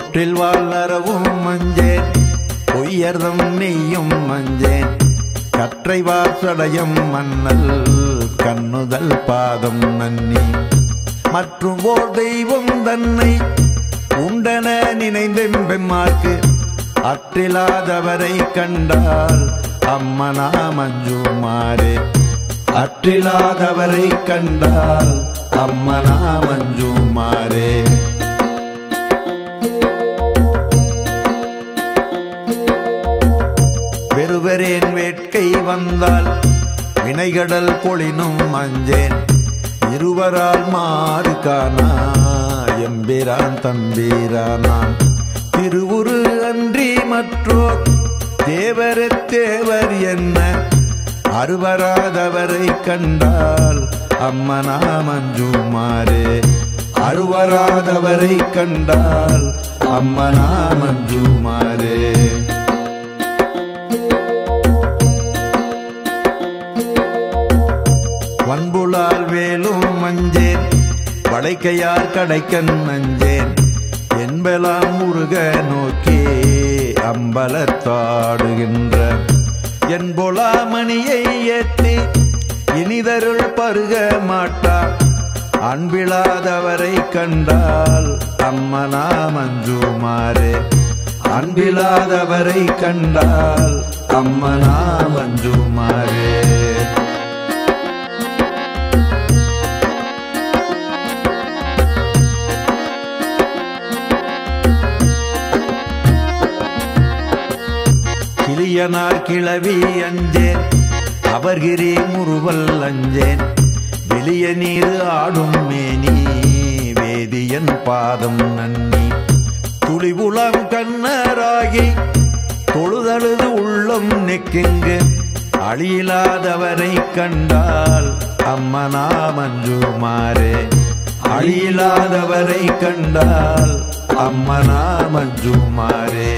பொற்றில் வாழ்நரவும் மஞ்சேன் பொய்யர்தம் நெய்யும் மஞ்சேன் கற்றை வாசடையம் மன்னல் கண்ணுதல் பாதம் நன்னி மற்றும் ஓர் தெய்வம் தன்னை உண்டன நினைந்தெம்பெம்மார்க்கு அற்றிலாதவரை கண்டால் அம்மனா மஞ்சுமாரே அற்றிலாதவரை கண்டால் அம்மனா மஞ்சுமாரே வெறுவரேன் வேட்கை வந்தால் வினைகடல் பொழினும் அஞ்சேன் இருவரால் மாறு காணா எம்பிரான் தம்பீரானான் திருவுரு அன்றி மற்றோர் தேவர தேவர் என்ன அருவராதவரை கண்டால் அம்மனா மஞ்சுமாரே அருவராதவரை கண்டால் அம்மனா மஞ்சுமாரே வன்புலால் வேலும் மஞ்சேன் வளைக்கையார் கடைக்கன் நஞ்சேன் என்பலாம் முருக நோக்கி அம்பலத்தாடுகின்ற என்பொலா மணியை ஏற்றி இனிதருள் பருக மாட்டா அன்பிலாதவரை கண்டால் அம்மனா மஞ்சுமாரே அன்பிலாதவரை கண்டால் அம்மனா மஞ்சுமாரே கிளியனார் கிளவி அஞ்சேன் அவர்கிரி முறுவல் அஞ்சேன் வெளிய நீர் ஆடும் மேனி வேதியன் பாதம் நன்னி துளிவுளம் கண்ணராகி தொழுதழுது உள்ளம் நெக்குங்கு அழியிலாதவரை கண்டால் அம்மனா மஞ்சுமாரே அழியிலாதவரை கண்டால் அம்மனா மஞ்சுமாரே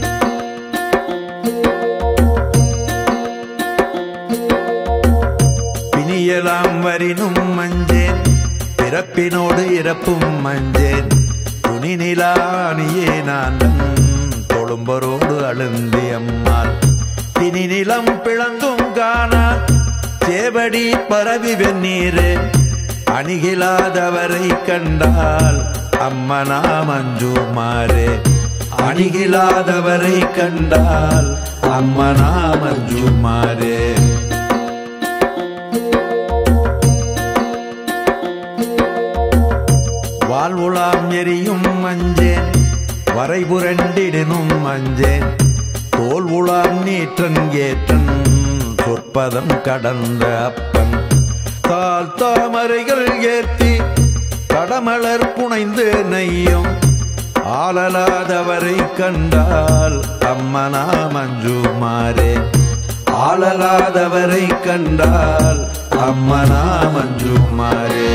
பிணியலாம் வரினும் மஞ்சேன் பிறப்பினோடு இறப்பும் மஞ்சேன் துணி நிலானியே நான் தொழும்பரோடு அழுந்தி அம்மாள் தினி நிலம் பிளந்தும் காணா சேவடி பரவி வெந்நீரே அணிகிலாதவரை கண்டால் அம்மனா மஞ்சுமாரே அணிகிலாதவரை கண்டால் அம்மனா மஞ்சுமாரே வாழ்வுளாம் எரியும் மஞ்சேன் வரைபுரண்டிடனும் மஞ்சேன் தோல் உளாம் நீற்றன் ஏற்றன் சொற்பதம் கடந்த அப்பன் தால் தாமரைகள் ஏற்றி கடமலர் புனைந்து நெய்யும் ஆளலாதவரை கண்டால் அம்மனா மஞ்சுமாரே ஆளலாதவரை கண்டால் அம்மனா மஞ்சுமாரே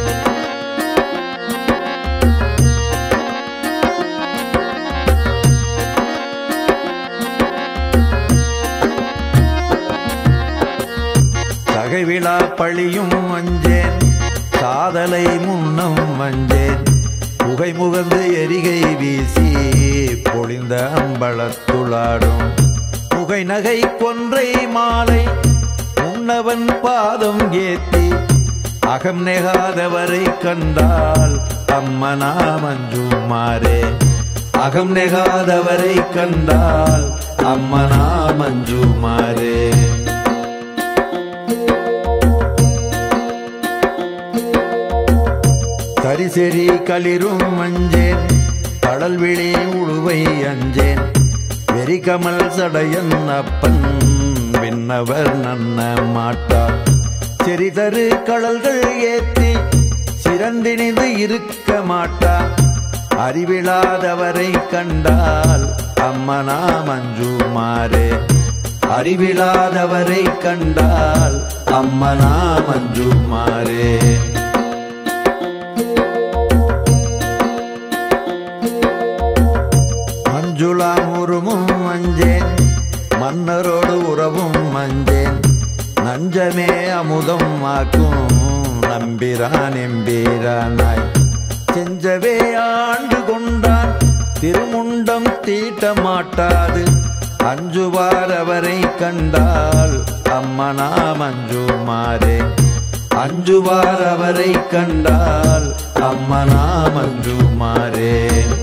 தகைவிழா பழியும் மஞ்சேன் காதலை முன்னம் மஞ்சேன் புகை முகந்து எரிகை வீசி பொழிந்த அம்பளத்துளாடும் புகை நகை கொன்றை மாலை உன்னவன் பாதம் ஏத்தி அகம் நெகாதவரை கண்டால் அம்மனா மஞ்சுமாரே அகம் நெகாதவரை கண்டால் அம்மனா மஞ்சுமாரே கரிசெறி களிரும் மஞ்சேன் கடல் விழி உழுவை அஞ்சேன் வெறிகமல் சடையன் அப்பன் விண்ணவர் நன்ன மாட்டார் செறிதரு கடல்கள் ஏத்தி சிறந்தினிது இருக்க மாட்டா அறிவிழாதவரை கண்டால் அம்மனா மஞ்சுமாரே அறிவிழாதவரை கண்டால் அம்மனா மஞ்சுமாரே மஞ்சுளாம் உருமும் மஞ்சேன் மன்னரோடு உறவும் மஞ்சேன் நஞ்சமே அமுதம் ஆக்கும் நம்பிரான் எம்பீரானாய் செஞ்சவே ஆண்டு கொண்டான் திருமுண்டம் தீட்ட மாட்டாது அஞ்சுவார் அவரை கண்டால் அம்மனா மஞ்சுமாரே அஞ்சுவார் அவரை கண்டால் அம்மனா மஞ்சுமாரே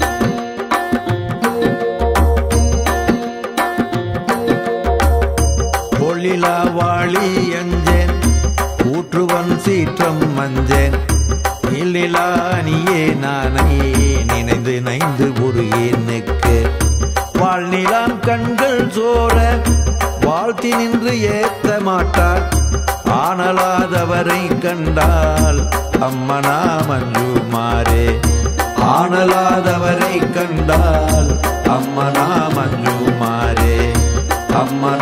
பொழிலா வாழி அஞ்சேன் ஊற்றுவன் சீற்றம் மஞ்சேன் இல்லிலா நீயே நானை நினைந்து நைந்து ஒரு எண்ணுக்கு வாழ்நிலாம் கண்கள் சோர வாழ்த்தி நின்று ஏத்த மாட்டார் ஆனலாதவரை கண்டால் அம்மனா மஞ்சுமாரே ஆனலாதவரை கண்டால் அம்மனா மஞ்சுமாரே அம்மனா